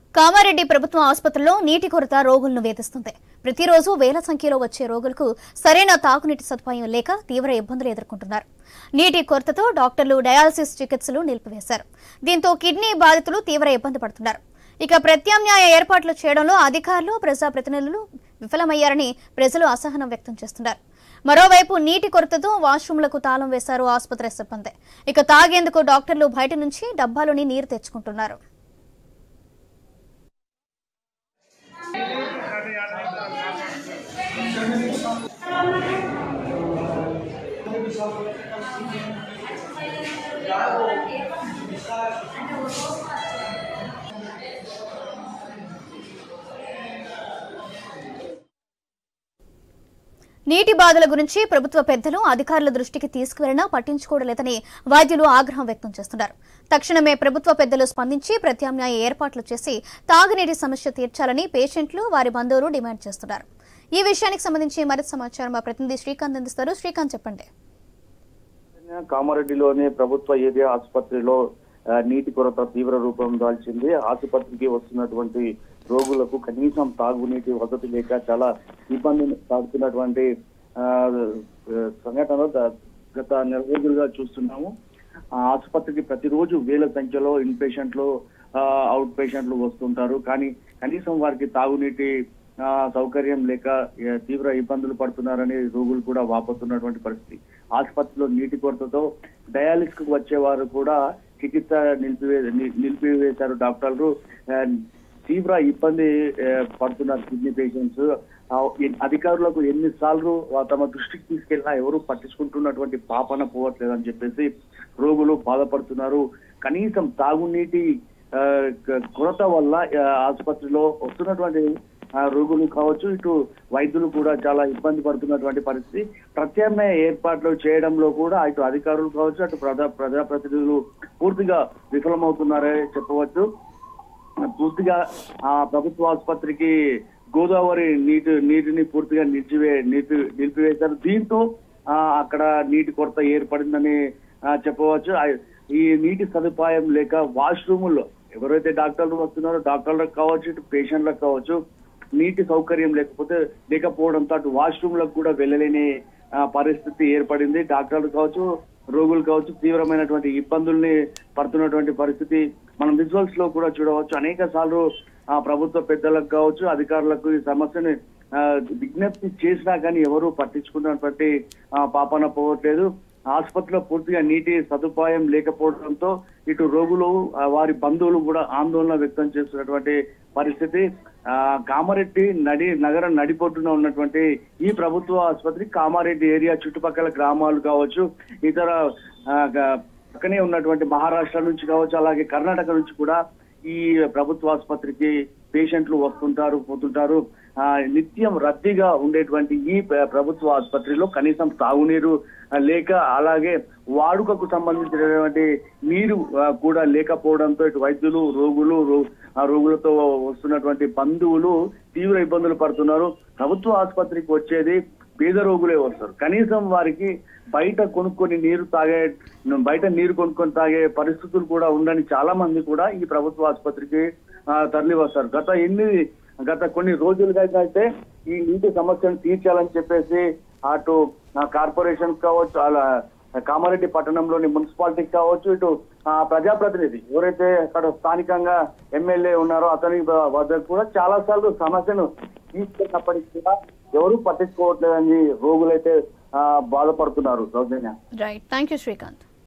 కామారెడ్డి ప్రభుత్వ ఆసుపత్రిలో నీటి కొరత రోగులను వేధిస్తుంది ప్రతిరోజు వేల సంఖ్యలో వచ్చే రోగులకు సరైన తాగునీటి సదుపాయం లేక తీవ్ర ఇబ్బందులు ఎదుర్కొంటున్నారు నీటి కొరతతో డాక్టర్లు డయాలసిస్ చికిత్సలు నిలిపివేశారు దీంతో కిడ్నీ బాధితులు తీవ్ర ఇబ్బంది పడుతున్నారు ఇక ప్రత్యామ్నాయ ఏర్పాట్లు చేయడంలో అధికారులు ప్రజాప్రతినిధులు విఫలమయ్యారని ప్రజలు అసహనం వ్యక్తం చేస్తున్నారు మరోవైపు నీటి కొరతతో వాష్రూమ్లకు తాళం వేశారు ఆసుపత్రి సిబ్బంది ఇక తాగేందుకు డాక్టర్లు బయట నుంచి డబ్బాలోని నీరు తెచ్చుకుంటున్నారు నీటి బాధల గురించి ప్రభుత్వ పెద్దలు అధికారుల దృష్టికి తీసుకువెళ్లినా పట్టించుకోవలేదని వైద్యులు ఆగ్రహం వ్యక్తం చేస్తున్నారు తక్షణమే ప్రభుత్వ పెద్దలు స్పందించి ప్రత్యామ్నాయ ఏర్పాట్లు చేసి తాగునీటి సమస్య తీర్చాలని పేషెంట్లు వారి బంధువులు డిమాండ్ చేస్తున్నారు ఈ విషయానికి సంబంధించి మరింత సమాచారం మా ప్రతినిధి శ్రీకాంత్ అందిస్తారు శ్రీకాంత్ చెప్పండి కామారెడ్డిలోని ప్రభుత్వ ఏరియా ఆసుపత్రిలో ఆ, నీటి కొరత తీవ్ర రూపం దాల్చింది ఆసుపత్రికి వస్తున్నటువంటి రోగులకు కనీసం తాగునీటి వసతి లేక చాలా ఇబ్బంది సాగుతున్నటువంటి ఆ, సంఘటనలు ద- గత నెల రోజులుగా చూస్తున్నాము ఆ ఆసుపత్రికి ప్రతిరోజు వేల సంఖ్యలో ఇన్ పేషెంట్లు అవుట్ పేషెంట్లు వస్తుంటారు కానీ కనీసం వారికి తాగునీటి ఆ, సౌకర్యం లేక ఏ, తీవ్ర ఇబ్బందులు పడుతున్నారని రోగులు కూడా వాపోతున్నటువంటి పరిస్థితి ఆసుపత్రిలో నీటి కొరతతో డయాలిసిస్ కు వచ్చే వారు కూడా చికిత్స నిలిపివే ని- నిలిపివేశారు డాక్టర్లు ఆ, తీవ్ర ఇబ్బంది ఆ, పడుతున్నారు కిడ్నీ పేషెంట్స్ ఆ, ఎన్- అధికారులకు ఎన్నిసార్లు వా- తమ దృష్టికి తీసుకెళ్లినా ఎవరు పట్టించుకుంటున్నటువంటి పాపన పోవట్లేదని చెప్పేసి రోగులు బాధపడుతున్నారు కనీసం తాగునీటి ఆ, క- కొరత వల్ల ఆ, ఆసుపత్రిలో వస్తున్నటువంటి ఆ, రోగులు కావచ్చు ఇటు వైద్యులు కూడా చాలా ఇబ్బంది పడుతున్నటువంటి పరిస్థితి ప్రత్యామ్నాయ ఏర్పాట్లు చేయడంలో కూడా ఇటు అధికారులు కావచ్చు అటు ప్రజా ప్రజాప్రతినిధులు పూర్తిగా విఫలమవుతున్నారే చెప్పవచ్చు పూర్తిగా ఆ ప్రభుత్వ ఆసుపత్రికి గోదావరి నీటి నీటిని పూర్తిగా నిలిచివే నిలిపి నిలిపివేశారు దీంతో ఆ, అక్కడ నీటి కొరత ఏర్పడిందని ఆ, చెప్పవచ్చు ఆ, ఈ నీటి సదుపాయం లేక వాష్రూముల్లో ఎవరైతే డాక్టర్లు వస్తున్నారో డాక్టర్లకు కావచ్చు ఇటు పేషెంట్లకు కావచ్చు నీటి సౌకర్యం లేకపోతే లేకపోవడంతో అటు వాష్రూమ్లకు కూడా వెళ్ళలేని ఆ, పరిస్థితి ఏర్పడింది డాక్టర్లు కావచ్చు రోగులు కావచ్చు తీవ్రమైనటువంటి ఇబ్బందుల్ని పడుతున్నటువంటి పరిస్థితి మనం విజువల్స్ లో కూడా చూడవచ్చు అనేక సార్లు ఆ ప్రభుత్వ పెద్దలకు కావచ్చు అధికారులకు ఈ సమస్యని ఆ, విజ్ఞప్తి చేసినా కానీ ఎవరు పట్టించుకున్నటువంటి ఆ, పాపన పోవట్లేదు ఆసుపత్రిలో పూర్తిగా నీటి సదుపాయం లేకపోవడంతో ఇటు రోగులు ఆ, వారి బంధువులు కూడా ఆందోళన వ్యక్తం చేస్తున్నటువంటి పరిస్థితి ఆ, కామారెడ్డి నడి నగర నడిపొట్టున ఉన్నటువంటి ఈ ప్రభుత్వ ఆసుపత్రి కామారెడ్డి ఏరియా చుట్టుపక్కల గ్రామాలు కావచ్చు ఇతర ఆ, గ- పక్కనే ఉన్నటువంటి మహారాష్ట్ర నుంచి కావచ్చు అలాగే కర్ణాటక నుంచి కూడా ఈ ప్రభుత్వ ఆసుపత్రికి పేషెంట్లు వస్తుంటారు పోతుంటారు ఆ, నిత్యం రద్దీగా ఉండేటువంటి ఈ ప్ర- ప్రభుత్వ ఆసుపత్రిలో కనీసం తాగునీరు ఆ, లేక అలాగే వాడుకకు సంబంధించినటువంటి నీరు ఆ, కూడా లేకపోవడంతో ఇటు వైద్యులు రోగులు రో- ఆ రోగులతో వస్తున్నటువంటి బంధువులు తీవ్ర ఇబ్బందులు పడుతున్నారు ప్రభుత్వ ఆసుపత్రికి వచ్చేది పేద రోగులే వస్తారు కనీసం వారికి బయట కొనుక్కొని నీరు తాగే బయట నీరు కొనుక్కొని తాగే పరిస్థితులు కూడా ఉండని చాలా మంది కూడా ఈ ప్రభుత్వ ఆసుపత్రికి ఆ, తరలి వస్తారు గత ఎన్ని గత కొన్ని రోజులుగా అయితే ఈ నీటి సమస్యను తీర్చాలని చెప్పేసి అటు ఆ, కార్పొరేషన్ కావచ్చు అలా కామారెడ్డి పట్టణంలోని మున్సిపాలిటీకి కావచ్చు ఇటు ఆ, ప్రజాప్రతినిధి ఎవరైతే అక్కడ స్థానికంగా ఎమ్మెల్యే ఉన్నారో అతని వద్ద కూడా చాలా సార్లు సమస్యను తీసుకున్నప్పటికీ కూడా ఎవరు పట్టించుకోవట్లేదని రోగులైతే ఆ, బాధపడుతున్నారు Soujanya right thank you Srikanth